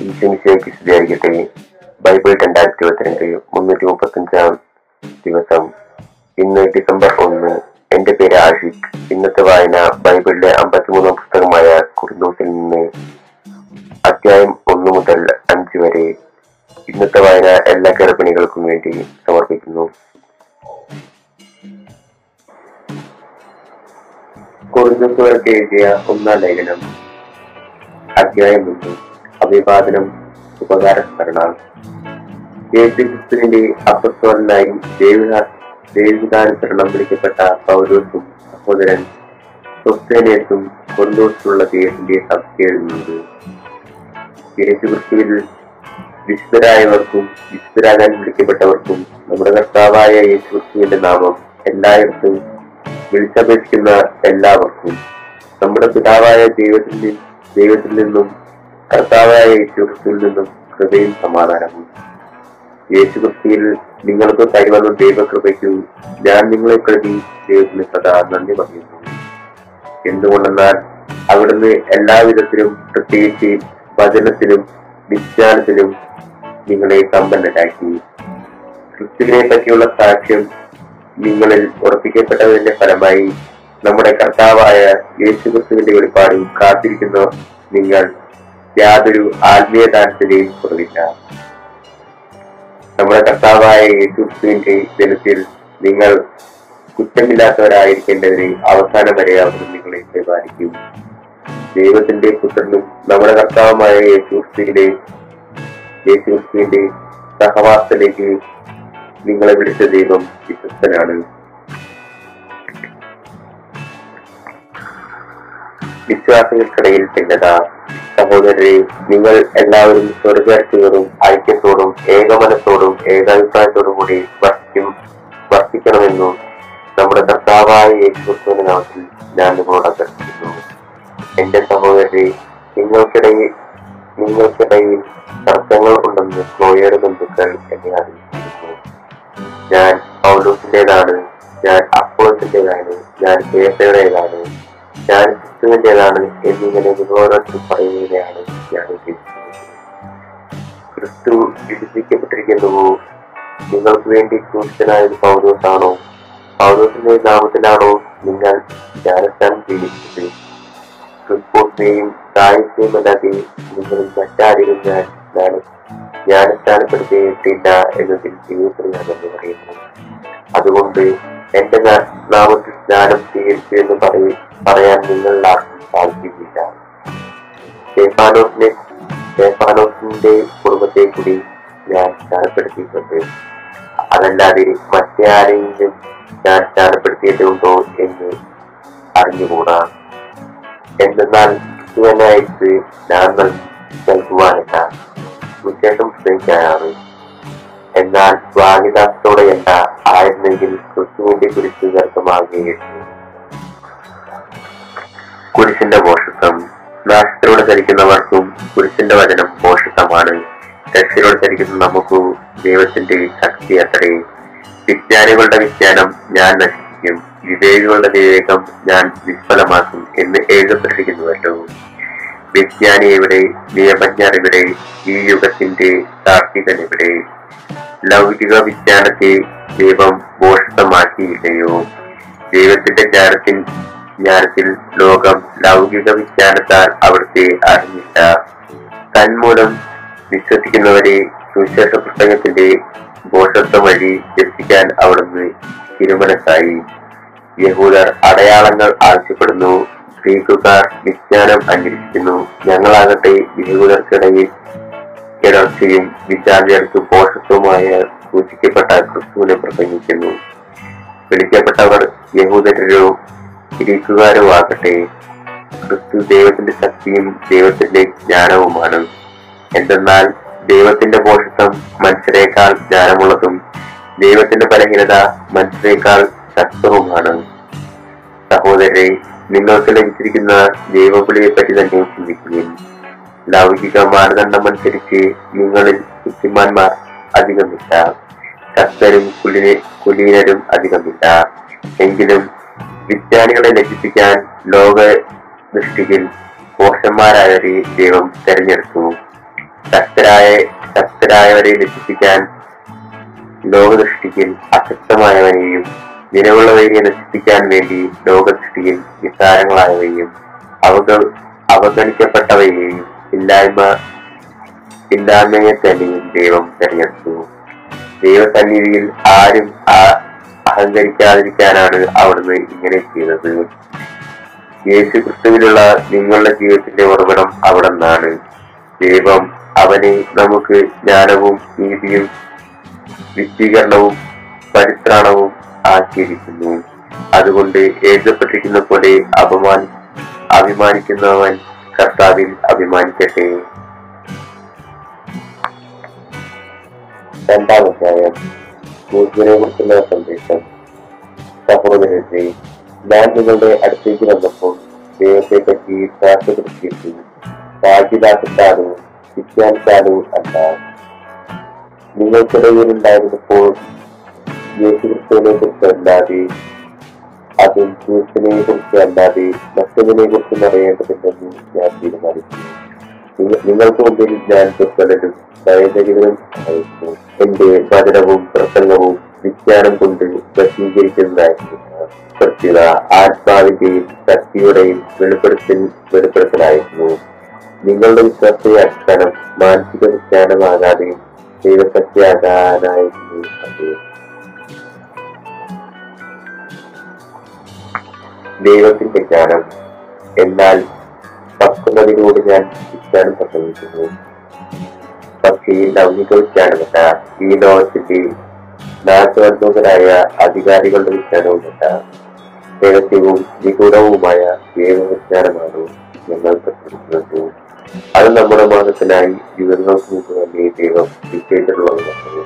ഈശ്വമിശയ്ക്ക് സ്തുതിയായിരിക്കട്ടെ ബൈബിൾ രണ്ടായിരത്തി ഇരുപത്തിരണ്ട് മുന്നൂറ്റി മുപ്പത്തഞ്ചാം ദിവസം ഇന്ന് ഡിസംബർ ഒന്ന് എന്റെ പേര് ആഷിഖ് ഇന്നത്തെ വായന ബൈബിളിലെ അമ്പത്തിമൂന്നാം പുസ്തകമായ കുറുന്തോസിൽ നിന്ന് അധ്യായം ഒന്ന് മുതൽ അഞ്ച് വരെ ഇന്നത്തെ വായന എല്ലാ ഗർഭിണികൾക്കും വേണ്ടി സമർപ്പിക്കുന്നു കുറുന്തോസുകാർക്ക് എഴുതിയ ഒന്നാം ലേഖനം അധ്യായം ഒന്ന് അഭിവാദനം ഉപകാരസ്മരണ യേശുക്രിസ്തുവിന്റെ അപ്പസ്തോലനായി ദൈവികാനുസരണം വിളിക്കപ്പെട്ട പൗരോസും സഹോദരൻ സ്വസ്തേനേസും കൊണ്ടോസുള്ള ദൈവത്തിന്റെ സഭയ്ക്ക് എഴുതുന്നത് യേശുക്രിസ്തുവിൽ വിശുദ്ധരായവർക്കും വിശുദ്ധരാകാൻ വിളിക്കപ്പെട്ടവർക്കും നമ്മുടെ കർത്താവായ യേശുക്രിസ്തുവിന്റെ നാമം എല്ലായിടത്തും വിളിച്ചപേക്ഷിക്കുന്ന എല്ലാവർക്കും നമ്മുടെ പിതാവായ ദൈവത്തിൽ നി- ദൈവത്തിൽ നിന്നും കർത്താവായ യേശുക്രിസ്തുവിൽ നിന്നും കൃപയും സമാധാനവും യേശുക്രിസ്തുവിൽ നിങ്ങൾക്ക് കൈവന്ന ദൈവകൃപയ്ക്കു ഞാൻ നിങ്ങളെ പ്രതി ദൈവത്തിന് സദാ നന്ദി പറയുന്നു എന്തുകൊണ്ടെന്നാൽ അവിടുന്ന് എല്ലാവിധത്തിലും പ്രത്യേകിച്ച് വചനത്തിലും വിജ്ഞാനത്തിലും നിങ്ങളെ സമ്പന്നരാക്കി ക്രിസ്തുവിനെ പറ്റിയുള്ള സാക്ഷ്യം നിങ്ങളിൽ ഉറപ്പിക്കപ്പെട്ടതിന്റെ ഫലമായി നമ്മുടെ കർത്താവായ യേശുക്രിസ്തുവിന്റെ വെളിപ്പാടിൽ കാത്തിരിക്കുന്ന നിങ്ങൾ യാതൊരു ആത്മീയദാനത്തിന്റെയും കുറവില്ല നമ്മുടെ കർത്താവായ യേശുക്രിസ്തുവിന്റെ ദിനത്തിൽ നിങ്ങൾ കുറ്റമില്ലാത്തവരായിരിക്കേണ്ടതിന് അവസാനം വരെ അവിടുന്ന് നിങ്ങളെ പരിപാലിക്കും ദൈവത്തിന്റെ പുത്രനും നമ്മുടെ കർത്താവുമായ യേശുക്രിസ്തുവിന്റെ യേശുക്രിസ്തുവിന്റെ സഹവാസത്തിലേക്ക് നിങ്ങളെ വിളിച്ച ദൈവം വിശ്വസ്തനാണ് വിശ്വാസികൾക്കിടയിൽ ഭിന്നത സഹോദരരെ നിങ്ങൾ എല്ലാവരും സ്വർഗത്തോടും ഐക്യത്തോടും ഏകമനത്തോടും ഏകാഭിപ്രായത്തോടും കൂടി വർഷിക്കും വർഷിക്കണമെന്നും നമ്മുടെ കർത്താവായ യേശുക്രിസ്തുവിന്റെ നാമത്തിൽ ഞാൻ നിങ്ങളോട് അഭ്യർത്ഥിക്കുന്നു എന്റെ സഹോദരരെ നിങ്ങൾക്കിടയിൽ നിങ്ങൾക്കിടയിൽ തർക്കങ്ങൾ ഉണ്ടെന്ന് ക്ലോയയുടെ ബന്ധുക്കൾ എന്നെ അറിയിച്ചിരുന്നു ഞാൻ പൗലോസിന്റേതാണ് ഞാൻ അപ്പോളത്തിന്റേതാണ് ഞാൻ കേസയുടേതാണ് ഞാൻ ക്രിസ്തുവിന്റേതാണ് എന്നിങ്ങനെ നിങ്ങളോരോരുത്തരും പറയുന്നതിനെയാണ് ഞാൻ ഉദ്ദേശിക്കുന്നത് ക്രിസ്തു വിഭജിക്കപ്പെട്ടിരിക്കുന്നുവോ നിങ്ങൾക്ക് വേണ്ടി ക്രൂശനായത് പൗലോസാണോ പൗലോസിന്റെ നാമത്തിലാണോ നിങ്ങൾ ജ്ഞാനസ്ഥാനം സ്വീകരിച്ചത് ക്രിസ്പോസിനെയും സാഹിത്യവും അല്ലാതെ നിങ്ങളിൽ മറ്റാരെയും ഞാൻ ഞാൻ ജ്ഞാനസ്ഥാനപ്പെടുത്തിയിട്ടില്ല എന്നതിൽ ദൈവത്തിന് ഞാൻ എന്ന് പറയുന്നു അതുകൊണ്ട് എന്റെ നാ- നാമത്തിൽ സ്നാനം സ്വീകരിച്ചു എന്ന് പറയ- പറയാൻ നിങ്ങൾ ആർക്കും സാധിക്കില്ല സ്റ്റെഫാനോസിനെ സ്റ്റെഫാനോസിന്റെ കുടുംബത്തെ കൂടി ഞാൻ സ്നാനപ്പെടുത്തിയിട്ടുണ്ട് അതല്ലാതെ മറ്റേ ആരെങ്കിലും ഞാൻ സ്നാനപ്പെടുത്തിയിട്ടുണ്ടോ എന്ന് അറിഞ്ഞുകൂടാ എന്തെന്നാൽ ക്രിസ്തുവനായിട്ട് ഞാൻ നൽ- നൽകുവാനല്ല വിശേഷം ശ്രമിക്കാനാണ് എന്നാൽ സ്വാഗതാത്തോടെയല്ല ആയിരുന്നെങ്കിൽ ക്രിസ്തുവിന്റെ കുരിശ് വ്യർത്ഥമാകുകയായിരുന്നു കുരിശിന്റെ പോഷത്വം നാശത്തിലൂടെ ധരിക്കുന്നവർക്കും കുരിശിന്റെ വചനം പോഷത്വമാണ് രക്ഷയിലൂടെ ധരിക്കുന്ന നമുക്ക് ദൈവത്തിന്റെ ശക്തി അത്രേ വിജ്ഞാനികളുടെ വിജ്ഞാനം ഞാൻ നശിപ്പിക്കും വിവേകികളുടെ വിവേകം ഞാൻ നിഷ്ഫലമാക്കും എന്ന് എഴുതപ്പെട്ടിരിക്കുന്നുവല്ലോ വിജ്ഞാനി എവിടെ നിയമജ്ഞർ എവിടെ ഈ യുഗത്തിന്റെ താർക്കികൻ എവിടെ ലൗകിക വിജ്ഞാനത്തെ ദൈവം ഭോഷത്വമാക്കിയില്ലയോ ദൈവത്തിന്റെ ജ്ഞാനത്തിൽ ജ്ഞാനത്തിൽ ലോകം ലൗകിക വിജ്ഞാനത്താൽ അവിടുത്തെ അറിഞ്ഞില്ല തന്മൂലം വിശ്വസിക്കുന്നവരെ സുവിശേഷ പുസ്തകത്തിന്റെ ഭോഷത്വം വഴി രക്ഷിക്കാൻ അവിടുന്ന് തിരുമനസ്സായി യഹൂദർ അടയാളങ്ങൾ ആവശ്യപ്പെടുന്നു ഗ്രീക്കുകാർ വിജ്ഞാനം അന്വേഷിക്കുന്നു ഞങ്ങളാകട്ടെ യഹൂദർക്കിടയിൽ ഇടർച്ചയും വിചാരികൾക്ക് പോഷത്വമായ സൂചിക്കപ്പെട്ട ക്രിസ്തുവിനെ പ്രസംഗിക്കുന്നു വിളിക്കപ്പെട്ടവർ യഹൂദരോ ഗ്രീക്കുകാരോ ആകട്ടെ ക്രിസ്തു ദൈവത്തിന്റെ ശക്തിയും ദൈവത്തിന്റെ ജ്ഞാനവുമാണ് എന്തെന്നാൽ ദൈവത്തിന്റെ പോഷത്വം മനുഷ്യരെക്കാൾ ജ്ഞാനമുള്ളതും ദൈവത്തിന്റെ ബലഹീനത മനുഷ്യരെക്കാൾ ശക്തവുമാണ് സഹോദരരെ നിങ്ങൾക്ക് ലഭിച്ചിരിക്കുന്ന ദൈവവിളിയെ പറ്റി തന്നെ ചിന്തിക്കുകയും ലൗകിക മാനദണ്ഡം അനുസരിച്ച് നിങ്ങളിൽ ബുദ്ധിമാന്മാർ അധികമില്ല ശക്തരും കുലീന കുലീനരും അധികമില്ല എങ്കിലും വിജ്ഞാനികളെ ലഭിപ്പിക്കാൻ ലോക ദൃഷ്ടിയിൽ പോഷന്മാരായവരെ ദൈവം തെരഞ്ഞെടുത്തു ശക്തരായ ശക്തരായവരെ നശിപ്പിക്കാൻ ലോകദൃഷ്ടിയിൽ അശക്തമായവനെയും നിലവുള്ളവയെ നശിപ്പിക്കാൻ വേണ്ടി ലോകദൃഷ്ടിയിൽ നിസ്സാരങ്ങളായവയും അവഗ അവഗണിക്കപ്പെട്ടവയെയും ഇല്ലായ്മ ഇല്ലായ്മയെ തന്നെയും ദൈവം തെരഞ്ഞെടുത്തു ദൈവസന്നിധിയിൽ ആരും ആ- അഹങ്കരിക്കാതിരിക്കാനാണ് അവിടുന്ന് ഇങ്ങനെ ചെയ്തത് യേശു ക്രിസ്തുവിലുള്ള നിങ്ങളുടെ ജീവിതത്തിന്റെ ഉറവിടം അവിടെ നിന്നാണ് ദൈവം അവനെ നമുക്ക് ജ്ഞാനവും നീതിയും വിശീകരണവും പരിത്രാണവും ആക്കിയിരിക്കുന്നു അതുകൊണ്ട് എഴുതപ്പെട്ടിരിക്കുന്ന പോലെ അപമാനി അഭിമാനിക്കുന്നവൻ കർത്താവിൽ അഭിമാനിക്കട്ടെ രണ്ടാമധ്യായം ക്രൂശിനെ കുറിച്ചുള്ള സന്ദേശം സഹോദരത്തെ ഞാൻ നിങ്ങളുടെ അടുത്തേക്ക് വന്നപ്പോൾ ദൈവത്തെ പറ്റി സാക്ഷ്യപ്പെടുത്തിയിട്ടു ഭാഗ്യദാസത്താലോ വിജ്ഞാനത്താലോ അല്ല നിങ്ങൾക്കിടയിൽ ഉണ്ടായിരുന്നപ്പോൾ യേശുക്രിസ്തുവിനെ കുറിച്ച് അല്ലാതെ അതും ക്രൂശിനെ കുറിച്ച് അല്ലാതെ മറ്റതിനെ കുറിച്ചും അറിയേണ്ടതില്ലെന്ന് ഞാൻ തീരുമാനിച്ചു നിങ്ങ- നിങ്ങൾക്ക് മുമ്പിൽ ഞാൻ ദുർബലരും ഭയചകിതരും ആയിരുന്നു എന്റെ വചനവും പ്രസംഗവും വിജ്ഞാനം കൊണ്ട് വശീകരിക്കുന്നതായിരുന്നു സത്യത ആത്മാവിന്റെയും ശക്തിയുടെയും വെളിപ്പെടുത്തൽ വെളിപ്പെടുത്തലായിരുന്നു നിങ്ങളുടെ വിശ്വാസത്തെ അടിസ്ഥാനം മാനസിക വിജ്ഞാനമാകാതെ ദൈവശക്തിയാകാനായിരുന്നു അത് ദൈവത്തിന്റെ ജ്ഞാനം എന്നാൽ പക്വതയോട് ഞാൻ വിജ്ഞാനം പ്രസംഗിക്കുന്നു പക്ഷേ ഈ ലൗകിക വിജ്ഞാനമല്ല ഈ ലോകത്തിന്റെ നാശോദ്യോഗരായ അധികാരികളുടെ വിജ്ഞാനവുമല്ല രഹസ്യവും നിഗൂഢവുമായ ദൈവവിജ്ഞാനമാണ് ഞങ്ങൾ പ്രസംഗിക്കുന്നത് അത് നമ്മുടെ മാർഗത്തിനായി യുഗങ്ങൾക്ക് മുമ്പ് തന്നെ ദൈവം നിശ്ചയിച്ചിട്ടുള്ളതാണ്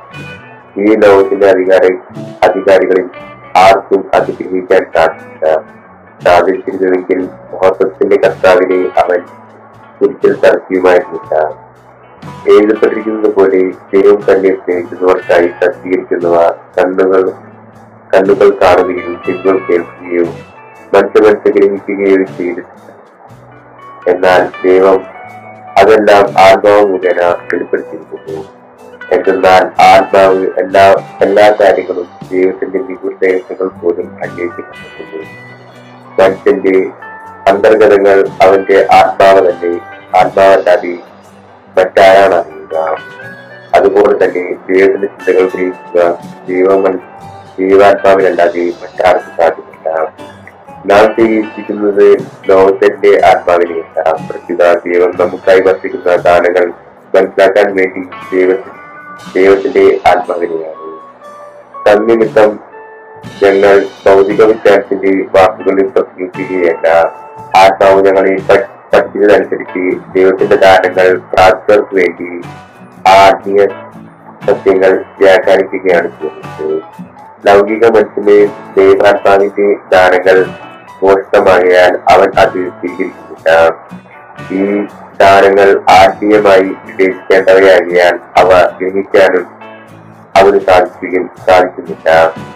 ഈ ലോകത്തിന്റെ അധികാര അധികാരികളിൽ ആർക്കും അത് ഗ്രഹിക്കാൻ സാധിക്കില്ല സാധിച്ചിരുന്നുവെങ്കിൽ മഹത്വത്തിന്റെ കർത്താവിനെ അവൻ കുരിശിൽ തറക്കുകയുമായിരുന്നില്ല എഴുതപ്പെട്ടിരിക്കുന്നത് പോലെ ദൈവം തന്നെ സ്നേഹിക്കുന്നവർക്കായി സജ്ജീകരിക്കുന്നവ കണ്ണുകൾ കണ്ണുകൾ കാണുകയും ചെവികൾ കേൾക്കുകയും മനസ്സ് മനസ്സ് ഗ്രഹിക്കുകയും ചെയ്തിട്ടില്ല എന്നാൽ ദൈവം അതെല്ലാം ആത്മാവ് മുഖേന വെളിപ്പെടുത്തിയിരിക്കുന്നു എന്തെന്നാൽ ആത്മാവ് എല്ലാ എല്ലാ കാര്യങ്ങളും ദൈവത്തിന്റെ നിഗൂഢ രഹസ്യങ്ങൾ പോലും അന്വേഷിക്കുന്നു മനുഷ്യന്റെ അന്തർഗതങ്ങൾ അവന്റെ ആത്മാവ് തന്നെ ആത്മാവല്ലാതെ മറ്റാരാണ് അറിയുക അതുപോലെ തന്നെ ദൈവത്തിന്റെ ചിന്തകൾ ഗ്രഹിക്കുക ദൈവങ്ങൾ ദൈവാത്മാവിനല്ലാതെ മറ്റാർക്കും സാധ്യമല്ല നാം ചെയ്യിപ്പിക്കുന്നത് ലോകത്തിന്റെ ആത്മാവിനെയല്ല പ്രത്യുത ദൈവം നമുക്കായി വർദ്ധിക്കുന്ന ദാനങ്ങൾ മനസ്സിലാക്കാൻ വേണ്ടി ദൈവത്തിന് ദൈവത്തിന്റെ ആത്മാവിനെയാണ് തന്നിമിത്തം ഞങ്ങൾ ഭൗതിക വിജ്ഞാനത്തിന്റെ വാക്കുകളിൽ പ്രസംഗിക്കുകയല്ല ആത്മാവ് ഞങ്ങളെ പഠി- പഠിച്ചതനുസരിച്ച് ദൈവത്തിന്റെ ദാനങ്ങൾ പ്രാർത്ഥകർക്ക് വേണ്ടി ആ ആത്മീയ സത്യങ്ങൾ വ്യാഖ്യാനിക്കുകയാണ് ചെയ്യുന്നത് ലൗകിക മനുഷ്യന്റെ ദൈവാത്മാവിന്റെ ദാനങ്ങൾ മോശമായാൽ അവൻ അത് സ്വീകരിക്കുന്നില്ല ഈ ദാനങ്ങൾ ആത്മീയമായി വിവേചിക്കേണ്ടവയാകിയാൽ അവ ഗ്രഹിക്കാനും അവന് സാധിക്കുകയും സാധിക്കുന്നില്ല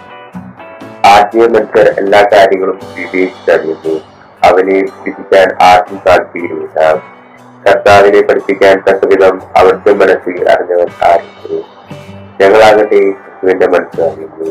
ആത്മീയ മനുഷ്യർ എല്ലാ കാര്യങ്ങളും വിവേചിച്ചറിയുന്നു അവനെ വിധിക്കാൻ ആർക്കും സാധിക്കുകയുമില്ല കർത്താവിനെ പഠിപ്പിക്കാൻ തക്കവിധം അവർക്ക് മനസ്സിൽ അറിഞ്ഞവൻ ആയിരുന്നു ഞങ്ങളാകട്ടെ ക്രിസ്തുവിന്റെ മനസ്സിലറിയുന്നു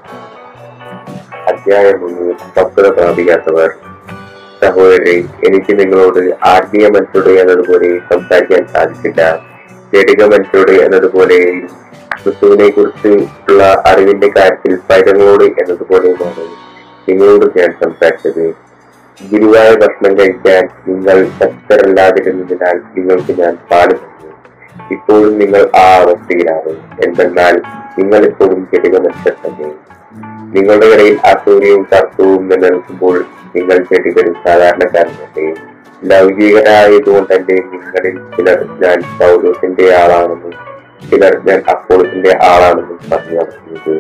അധ്യായം ഒന്ന് പക്വത പ്രാപിക്കാത്തവർ സഹോദരരെ എനിക്ക് നിങ്ങളോട് ആത്മീയ മനുഷ്യരുടെ എന്നതുപോലെ സംസാരിക്കാൻ സാധിക്കില്ല ജടിക മനുഷ്യരുടെ എന്നതുപോലെ ക്രിസ്തുവിനെ കുറിച്ചുള്ള അറിവിന്റെ കാര്യത്തിൽ പൈതങ്ങളോട് എന്നതുപോലെയുമാണ് നിങ്ങളോട് ഞാൻ സംസാരിച്ചത് ഗുരുവായ ഭക്ഷണം കഴിക്കാൻ നിങ്ങൾ ശക്തരല്ലാതിരുന്നതിനാൽ നിങ്ങൾക്ക് ഞാൻ പാല് തന്നു ഇപ്പോഴും നിങ്ങൾ ആ അവസ്ഥയിലാണ് എന്തെന്നാൽ നിങ്ങൾ ഇപ്പോഴും ജടിക മനുഷ്യർ തന്നെ നിങ്ങളുടെ ഇടയിൽ അസൂര്യവും തർക്കവും നിലനിൽക്കുമ്പോൾ നിങ്ങൾ ചെടികളും സാധാരണക്കാരനല്ലേ ലൗകികരായതുകൊണ്ട് തന്നെ നിങ്ങളിൽ ചിലർ ഞാൻ പൗലോസിന്റെ ആളാണെന്നും ചിലർ ഞാൻ അപ്പോളസിന്റെ ആളാണെന്നും പറഞ്ഞു നടത്തുന്നത്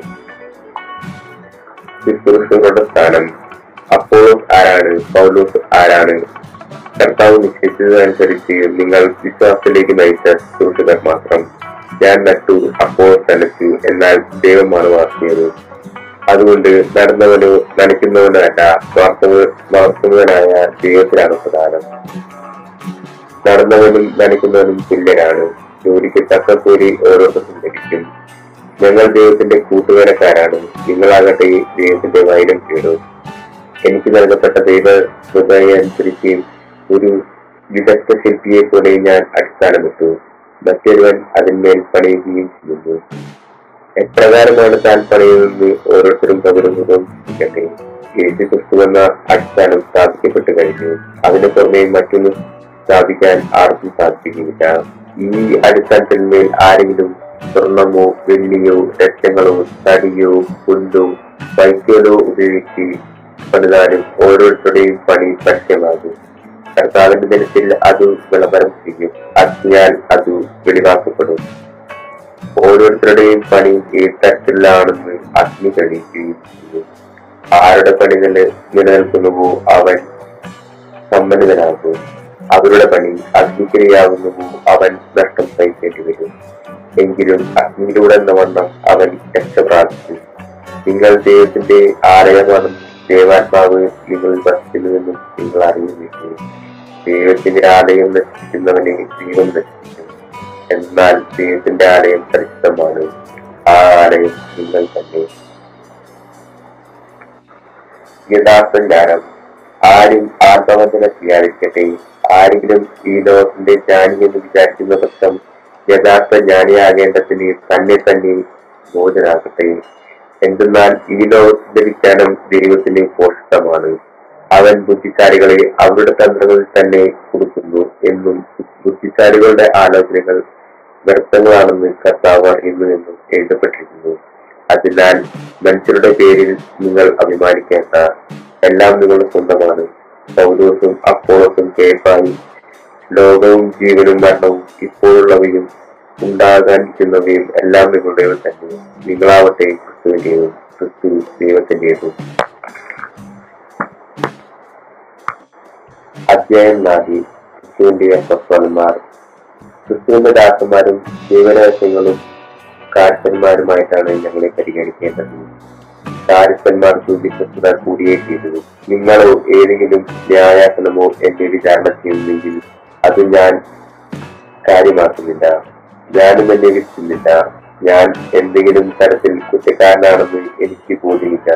ശുശ്രൂഷകളുടെ സ്ഥാനം അപ്പോളോസ് ആരാണ് പൗലോസ് ആരാണ് കർത്താവ് നിശ്ചയിച്ചതനുസരിച്ച് നിങ്ങൾ വിശ്വാസത്തിലേക്ക് നയിച്ച ശുശ്രൂഷകർ മാത്രം ഞാൻ നട്ടു അപ്പോളോസ് നനച്ചു എന്നാൽ ദൈവമാണ് വാർത്തിയത് അതുകൊണ്ട് നടന്നവനോ നനയ്ക്കുന്നവനോ അല്ല വളർത്തുന്ന വളർത്തുന്നവനായ ദൈവത്തിലാണ് പ്രധാനം നടന്നവനും നനയ്ക്കുന്നവനും തുല്യരാണ് ജോലിക്ക് തക്ക കൂലി ഓരോരുത്തർക്കും ലഭിക്കും ഞങ്ങൾ ദൈവത്തിന്റെ കൂട്ടുകാരക്കാരാണ് നിങ്ങളാകട്ടെ ദൈവത്തിന്റെ വൈരം കേടും എനിക്ക് നൽകപ്പെട്ട ദൈവ അനുസരിച്ച് ഒരു വിദഗ്ധ ശില്പിയെ പോലെ ഞാൻ അടിസ്ഥാനമിട്ടു മറ്റൊരുവൻ അതിന്മേൽ പണിയുകയും ചെയ്യുന്നു എപ്രകാരമാണ് താൻ പണിയുന്നതെന്ന് ഓരോരുത്തരും പകരുന്നതും ചിന്തിക്കട്ടെ യേശു ക്രിസ്തു എന്ന അടിസ്ഥാനം സ്ഥാപിക്കപ്പെട്ടു കഴിഞ്ഞു അതിനു പുറമെ മറ്റൊന്ന് സ്ഥാപിക്കാൻ ആർക്കും സാധിക്കുകയില്ല ഈ അടിസ്ഥാനത്തിന്മേൽ ആരെങ്കിലും സ്വർണമോ വെള്ളിയോ രക്തങ്ങളോ തടിയോ പുല്ലോ വൈദ്യലോ ഉപയോഗിച്ച് പണിതാലും ഓരോരുത്തരുടെയും പണി പരസ്യമാകും കർത്താവിന്റെ ദിനത്തിൽ അത് വിളംബരം ചെയ്യും അജ്ഞാൽ അത് വെളിവാക്കപ്പെടും ഓരോരുത്തരുടെയും പണി ഏത് തരത്തിലാണെന്ന് അഗ്നി തെളിയിക്കുകയും ചെയ്യും ആരുടെ പണി നില നിലനിൽക്കുന്നുവോ അവൻ സമ്പന്നനാകും അവരുടെ പണി അഗ്നിക്കിരയാകുന്നുവോ അവൻ നഷ്ടം സഹിക്കേണ്ടി വരും എങ്കിലും അഗ്നിയിലൂടെ എന്ന വണ്ണം അവൻ രക്ഷ പ്രാപിക്കും നിങ്ങൾ ദൈവത്തിന്റെ ആലയമാണെന്നും ദേവാത്മാവ് നിങ്ങളിൽ വസിക്കുന്നുവെന്നും നിങ്ങൾ അറിയുന്നില്ലേ ദൈവത്തിന്റെ ആലയം നശിപ്പിക്കുന്നവനെ ദൈവം നശിപ്പിക്കും എന്നാൽ ദൈവത്തിന്റെ ആലയം പരിശുദ്ധമാണ് ആ ആലയം നിങ്ങൾ തന്നെ യഥാർത്ഥ ജ്ഞാനം ആരും ആത്മവഞ്ചന ചെയ്യാതിരിക്കട്ടെ ആരെങ്കിലും ഈ ലോകത്തിന്റെ ജ്ഞാനി എന്ന് വിചാരിക്കുന്ന പക്ഷം യഥാർത്ഥ ജ്ഞാനിയാകേണ്ടതിന് തന്നെ തന്നെ മോചനാകട്ടെ എന്തെന്നാൽ ഈ ലോകത്തിന്റെ വിജ്ഞാനം ദൈവത്തിന് പോഷകമാണ് അവൻ ബുദ്ധിശാലികളെ അവരുടെ തന്ത്രങ്ങളിൽ തന്നെ കൊടുക്കുന്നു എന്നും ബുദ്ധിശാലികളുടെ ആലോചനകൾ വ്യർത്ഥങ്ങളാണെന്ന് കർത്താവ് അറിയുന്നു എന്നും എഴുതപ്പെട്ടിരിക്കുന്നു അതിനാൽ മനുഷ്യരുടെ പേരിൽ നിങ്ങൾ അഭിമാനിക്കേണ്ട എല്ലാം നിങ്ങളുടെ സ്വന്തമാണ് പൗലോസും അപ്പോളസും കേൾപ്പായി ലോകവും ജീവനും മരണവും ഇപ്പോഴുള്ളവയും ഉണ്ടാകാനിരിക്കുന്നവയും എല്ലാം നിങ്ങളുടേവ തന്നെ നിങ്ങളാവട്ടെ ക്രിസ്തുവിന്റെയും ക്രിസ്തു ദൈവത്തിന്റേതും അധ്യായം നാല് ക്രിസ്തുവിന്റെ അപ്പസ്വലന്മാർ ക്രിസ്തുവിന്റെ ദാസന്മാരും ദൈവരഹസ്യങ്ങളും കാഴ്ചന്മാരുമായിട്ടാണ് ഞങ്ങളെ പരിഗണിക്കേണ്ടത് കാര്യസ്ഥന്മാർ സൂചിപ്പിച്ചത് കൂടിയേ ചെയ്തത് നിങ്ങളോ ഏതെങ്കിലും ന്യായാസനമോ എന്നെ വിചാരണ ചെയ്യുന്നെങ്കിൽ അത് ഞാൻ കാര്യമാക്കുന്നില്ല ഞാനും എന്നെ വിളിക്കുന്നില്ല ഞാൻ എന്തെങ്കിലും തരത്തിൽ കുറ്റക്കാരനാണെന്ന് എനിക്ക് ബോധ്യമില്ല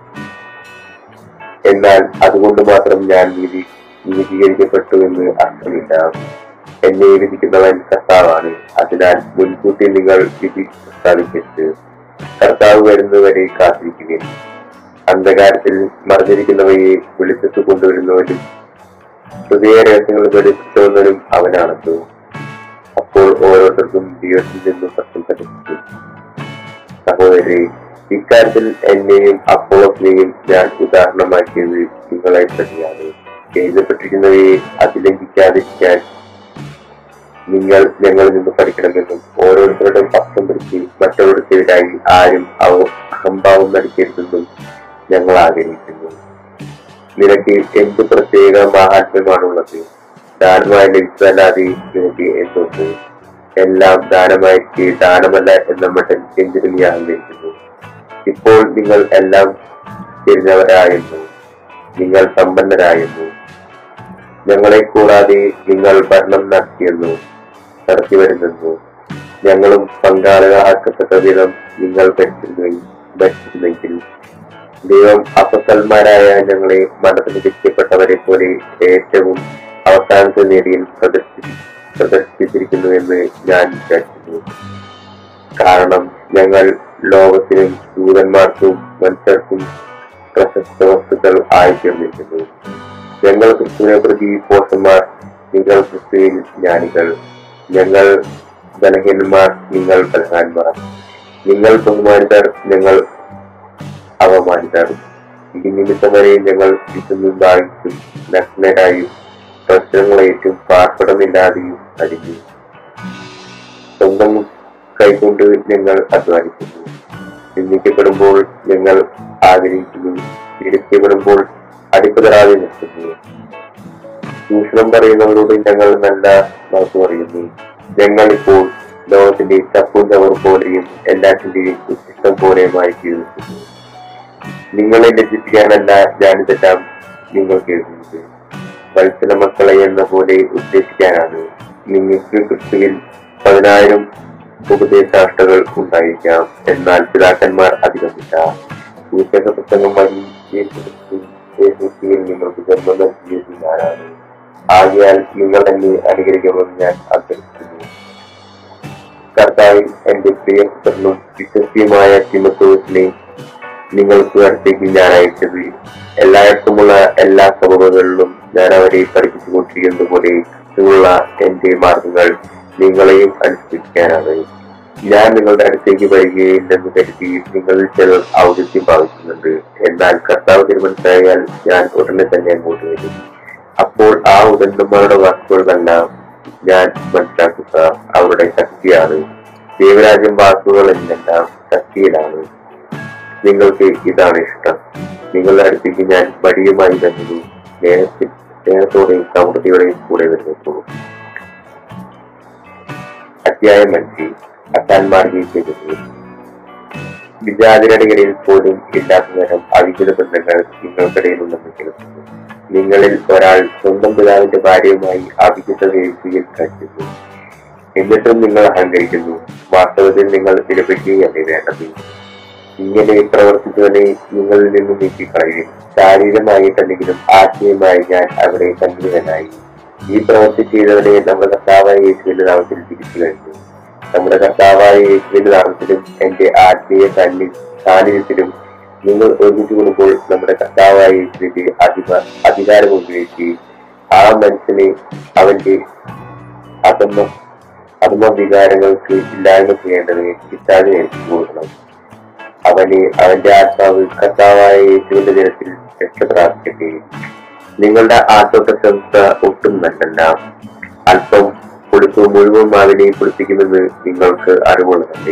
എന്നാൽ അതുകൊണ്ട് മാത്രം ഞാൻ നീതി നീതീകരിക്കപ്പെട്ടു എന്ന് അർത്ഥമില്ല എന്നെ വിധിക്കുന്നവൻ കർത്താവാണ് അതിനാൽ മുൻകൂട്ടി നിങ്ങൾ വിധി പ്രസ്താവിക്കരുത് കർത്താവ് വരുന്നവരെ കാത്തിരിക്കുകയും അന്ധകാരത്തിൽ മറിഞ്ഞിരിക്കുന്നവയെ വെളിച്ചത്ത് കൊണ്ടുവരുന്നവനും ഹൃദയ രഹസ്യങ്ങൾ വെളിച്ചവന്നവനും അവനാണല്ലോ അപ്പോൾ ഓരോരുത്തർക്കും ദൈവത്തിൽ നിന്നും പ്രശംസ ലഭിക്കും സഹോദരി ഇക്കാര്യത്തിൽ എന്നെയും അപ്പോളത്തിനെയും ഞാൻ ഉദാഹരണമാക്കിയത് നിങ്ങളെ പ്രതിയാണ് എഴുതപ്പെട്ടിരിക്കുന്നവയെ അതിലംഘിക്കാതിരിക്കാൻ നിങ്ങൾ ഞങ്ങളിൽ നിന്ന് പഠിക്കണമെന്നും ഓരോരുത്തരുടെ പക്ഷം പിടിച്ച് മറ്റുള്ളവർക്കെതിരായി ആരും അവ അഹംഭാവം നടിക്കരുതെന്നും ഞങ്ങൾ ആഗ്രഹിക്കുന്നു നിനക്ക് എന്ത് പ്രത്യേക മഹാത്മ്യമാണുള്ളത് ദാനമായി ലഭിച്ചതല്ലാതെ നിനക്ക് എന്തുണ്ട് എല്ലാം ദാനമായിട്ട് ദാനമല്ല എന്ന മട്ടിൽ എന്തിനും നീ അഹങ്കരിക്കുന്നു ഇപ്പോൾ നിങ്ങൾ എല്ലാം തിരിഞ്ഞവരായിരുന്നു നിങ്ങൾ സമ്പന്നരായിരുന്നു ഞങ്ങളെ കൂടാതെ നിങ്ങൾ ഭരണം നടത്തിയെന്നു നടത്തി വരുന്നെന്നു ഞങ്ങളും പങ്കാളികളാക്കത്തക്ക വിധം നിങ്ങൾ ഭരിച്ചിരുന്നെങ്കിൽ ഭരിച്ചിരുന്നെങ്കിൽ ദൈവം അപ്പസന്മാരായ ഞങ്ങളെ മഠത്തിൽ വിധിക്കപ്പെട്ടവരെ പോലെ ഏറ്റവും അവസാനത്തെ നേരിയിൽ പ്രദർശി പ്രദർശിപ്പിച്ചിരിക്കുന്നു എന്ന് ഞാൻ വിചാരിക്കുന്നു കാരണം ഞങ്ങൾ ലോകത്തിനും ദൂതന്മാർക്കും മനുഷ്യർക്കും പ്രശസ്ത വസ്തുക്കൾ ആയിത്തീർന്നിരിക്കുന്നു ഞങ്ങൾ ക്രിസ്തുവിനെ പ്രതി പോഷന്മാർ നിങ്ങൾ ക്രിസ്തുവിൽ ജ്ഞാനികൾ ഞങ്ങൾ ബലഹീനന്മാർ നിങ്ങൾ ബലഹാന്മാർ നിങ്ങൾ ബഹുമാനിതർ ഞങ്ങൾ അവമാനിതർ ഈ നിമിത്തം വരെ ഞങ്ങൾ വിശന്നും ദാഹിച്ചും നഗ്നരായും പ്രശ്നങ്ങളേറ്റും പാർപ്പിടമില്ലാതെയും അരിഞ്ഞു സ്വന്തം കൈകൊണ്ട് ഞങ്ങൾ അധ്വാനിക്കുന്നു നിന്ദിക്കപ്പെടുമ്പോൾ ഞങ്ങൾ ആഗ്രഹിക്കുന്നു വിരക്തിപ്പെടുമ്പോൾ അടിപ്പതരാതെ നിർത്തുന്നു ചൂഷണം പറയുന്നവരോട് ഞങ്ങൾ നല്ല വാക്ക് പറയുന്നു ഞങ്ങൾ ഇപ്പോൾ ലോകത്തിന്റെ ചപ്പും ചവർ പോലെയും എല്ലാറ്റിന്റെയും ഉച്ചിഷ്ടം പോലെയുമായി ജീവിക്കുന്നു നിങ്ങളെ ലജ്ജിപ്പിക്കാനല്ല ഞാനിതെല്ലാം നിങ്ങൾ കേൾക്കുന്നത് വത്സല മക്കളെ എന്ന പോലെ ഉദ്ദേശിക്കാനാണ് നിങ്ങൾക്ക് ക്രിസ്തുവിൽ പതിനായിരം ഉപദേശാഷ്ടകൾ ഉണ്ടായിരിക്കാം എന്നാൽ പിതാക്കന്മാർ അധികമില്ല സൂചക പുസ്തകം വഴി യേശു ക്രിസ്തു യേശുക്രിസ്തുവിൽ നിങ്ങൾക്ക് ജന്മം നൽകിയത് ഞാനാണ് ആകയാൽ നിങ്ങൾ എന്നെ അനുകരിക്കണമെന്ന് ഞാൻ അഭ്യർത്ഥിക്കുന്നു കർത്താവിൽ എന്റെ പ്രിയപുത്രനും വിശ്വസ്തിയുമായ തിമത്തോസിനെ നിങ്ങൾക്ക് അടുത്തേക്ക് ഞാൻ അയച്ചത് എല്ലായിടത്തുമുള്ള എല്ലാ സഭകളിലും ഞാൻ അവരെ പഠിപ്പിച്ചുകൊണ്ടിരിക്കുന്നത് പോലെ ക്രിസ്തുവുള്ള എന്റെ മാർഗങ്ങൾ നിങ്ങളെയും അനുസരിക്കാനാണ് ഞാൻ നിങ്ങളുടെ അടുത്തേക്ക് വരികയില്ലെന്ന് കരുതി നിങ്ങളിൽ ചിലർ ഔദിത്യം ഭാവിക്കുന്നുണ്ട് എന്നാൽ കർത്താവ് തീരുമാനിച്ചായാൽ ഞാൻ ഉടനെ തന്നെ അങ്ങോട്ട് വരും അപ്പോൾ ആ ഉടന്മാരുടെ വാക്കുകളെല്ലാം ഞാൻ മനസ്സിലാക്കുക അവരുടെ ശക്തിയാണ് ദൈവരാജ്യം വാക്കുകളെല്ലാം ശക്തിയിലാണ് നിങ്ങൾക്ക് ഇതാണ് ഇഷ്ടം നിങ്ങളുടെ അടുത്തേക്ക് ഞാൻ വഴിയുമായി വരുന്നത് സ്നേഹത്തിൽ സ്നേഹത്തോടെയും സമൃദ്ധിയോടെയും കൂടെ വരുന്നു അധ്യായം അഞ്ച് അത്താൻമാർഗീ ചെയ്തത് വിജാതിരുടെ ഇടയിൽ പോലും ഇല്ലാത്ത തരം അവിഹിത ബന്ധങ്ങൾ നിങ്ങൾക്കിടയിലുണ്ടെന്ന് കേൾക്കുന്നു നിങ്ങളിൽ ഒരാൾ സ്വന്തം പിതാവിന്റെ ഭാര്യയുമായി അവിഹിത വേദിയിൽ കഴിക്കുന്നു എന്നിട്ടും നിങ്ങൾ അഹങ്കരിക്കുന്നു വാസ്തവത്തിൽ നിങ്ങൾ നിരപ്പിക്കുകയല്ലേ വേണ്ടത് ഇങ്ങനെ പ്രവർത്തിച്ചവനെ നിങ്ങളിൽ നിന്നും നീക്കിക്കളയും ശാരീരമായിട്ടല്ലെങ്കിലും ആത്മീയമായി ഞാൻ അവിടെ സന്നിഹിതനായി ഈ പ്രവൃത്തി ചെയ്തവനെ നമ്മുടെ കർത്താവായ യേശുവിന്റെ നാമത്തിൽ തിരിച്ചു കഴിഞ്ഞു നമ്മുടെ കർത്താവായ യേശുവിന്റെ നാമത്തിലും എന്റെ ആത്മീയ സന്നി സാന്നിധ്യത്തിലും നിങ്ങൾ ഒരുമിച്ച് കൂടുമ്പോൾ നമ്മുടെ കർത്താവായ യേശുവിന്റെ അധിക അധികാരം ഉപയോഗിച്ച് ആ മനുഷ്യനെ അവന്റെ അധമ അധമ വികാരങ്ങൾക്ക് ഇല്ലായ്മ ചെയ്യേണ്ടത് പിതാവിനെ ഏൽപ്പിച്ചു കൊടുക്കണം അവനെ അവന്റെ ആത്മാവ് കർത്താവായ യേശുവിന്റെ ദിനത്തിൽ രക്ഷ പ്രാപിക്കട്ടെ നിങ്ങളുടെ ആത്മപ്രശംസ ഒട്ടും നല്ലല്ല അല്പം കൊടുത്തു മുഴുവൻ മാവിനെ കുളിപ്പിക്കുമെന്ന് നിങ്ങൾക്ക് അറിവുള്ളതല്ലേ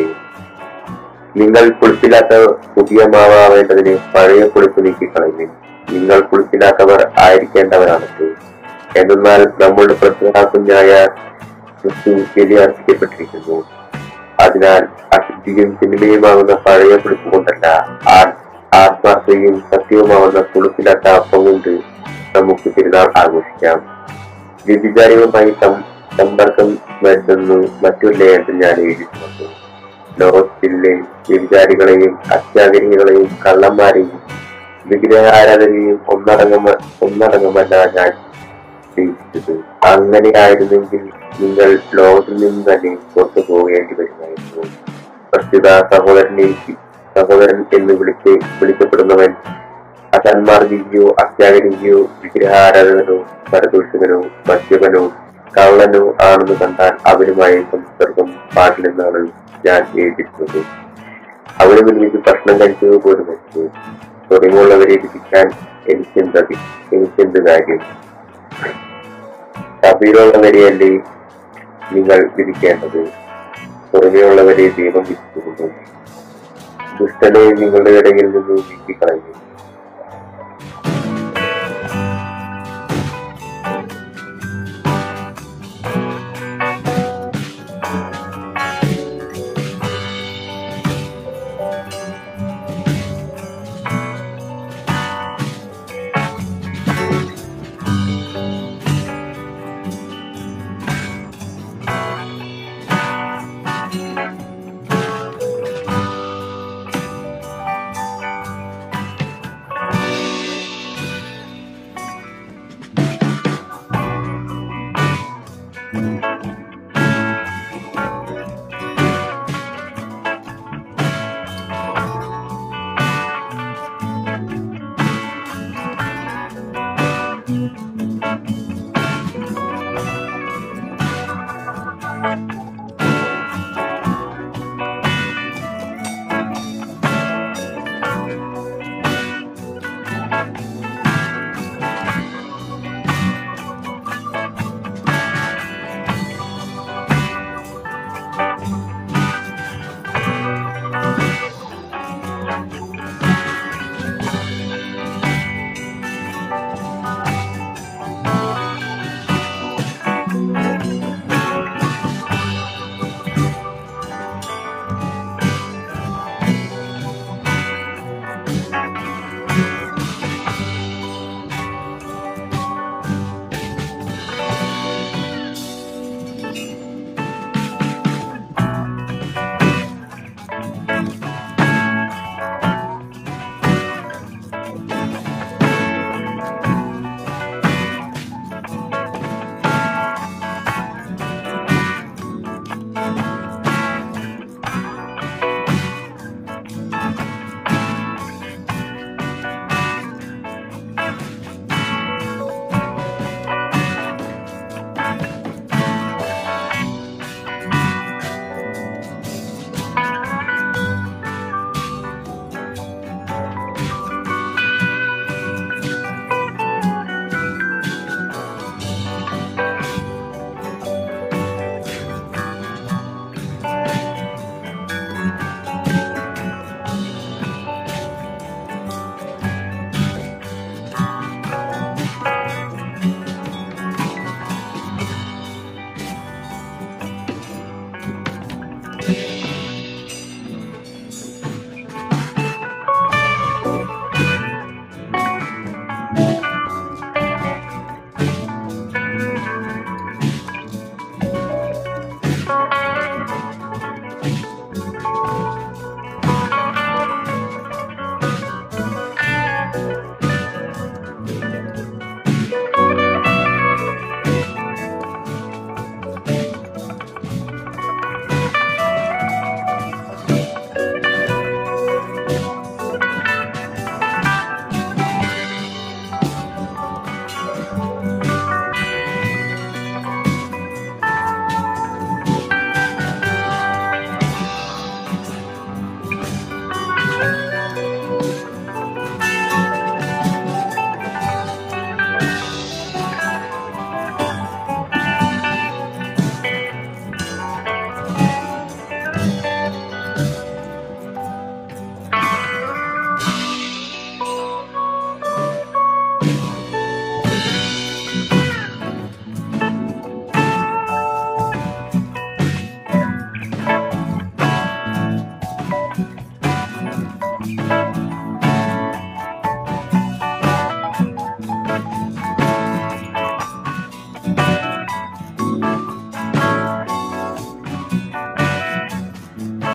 നിങ്ങൾ കുളിപ്പില്ലാത്ത പുതിയ മാവാവേണ്ടതിന് പഴയ കുളിപ്പ് നീക്കിക്കളയുന്നു നിങ്ങൾ കുളിപ്പില്ലാത്തവർ ആയിരിക്കേണ്ടവരാണല്ലോ എന്നാൽ നമ്മളുടെ പ്രധാനാകുഞ്ഞായ ക്രിസ്തു ബലിയർപ്പിക്കപ്പെട്ടിരിക്കുന്നു അതിനാൽ അശുദ്ധിയും തിന്മയുമാവുന്ന പഴയ കുളിപ്പ് കൊണ്ടല്ല ആ- ആത്മാർത്ഥയും സത്യവുമാവുന്ന കുളിപ്പില്ലാത്ത അപ്പം കൊണ്ട് നമുക്ക് തിരുനാൾ ആഘോഷിക്കാം വ്യഭിചാരികളുമായി സം- സമ്പർക്കം വരുത്തുന്നു മറ്റൊരു ലേഖനത്തിൽ ഞാൻ എഴുതിയിട്ടുണ്ട് ലോകത്തിലെ വ്യഭിചാരികളെയും അത്യാഗ്രഹികളെയും കള്ളന്മാരെയും വിഗ്രഹാരാധനയും ഒന്നടങ്ങമ ഒന്നടങ്ങമല്ല ഞാൻ ഉദ്ദേശിച്ചത് അങ്ങനെയായിരുന്നെങ്കിൽ നിങ്ങൾ ലോകത്തിൽ നിന്ന് തന്നെ പുറത്തു പോകേണ്ടി വരുമായിരുന്നു പ്രസ്തുത സഹോദരനെ സഹോദരൻ എന്ന് വിളിച്ച് വിളിക്കപ്പെടുന്നവൻ അസന്മാർഗിയോ അത്യാഗ്രഹിയോ വിഗ്രഹാരാധകനോ പരദൂഷകനോ മദ്യപനോ കള്ളനോ ആണെന്ന് കണ്ടാൽ അവരുമായി സംസർഗം പാടില്ലെന്നാണ് ഞാൻ എഴുതിയിരുന്നത് അവരെ മുന്നിൽ ഭക്ഷണം കഴിച്ചത് പോലും വെച്ചു തുടങ്ങിയുള്ളവരെ വിധിക്കാൻ എനിക്കെന്ത് അധി- എനിക്കെന്ത് കാര്യം സഭയിലുള്ളവരെയല്ലേ നിങ്ങൾ വിധിക്കേണ്ടത് പുറമെയുള്ളവരെ ദൈവം വിധിച്ചിരുന്നു ദുഷ്ടനെ നിങ്ങളുടെ ഇടയിൽ നിന്ന് നീക്കിക്കളയും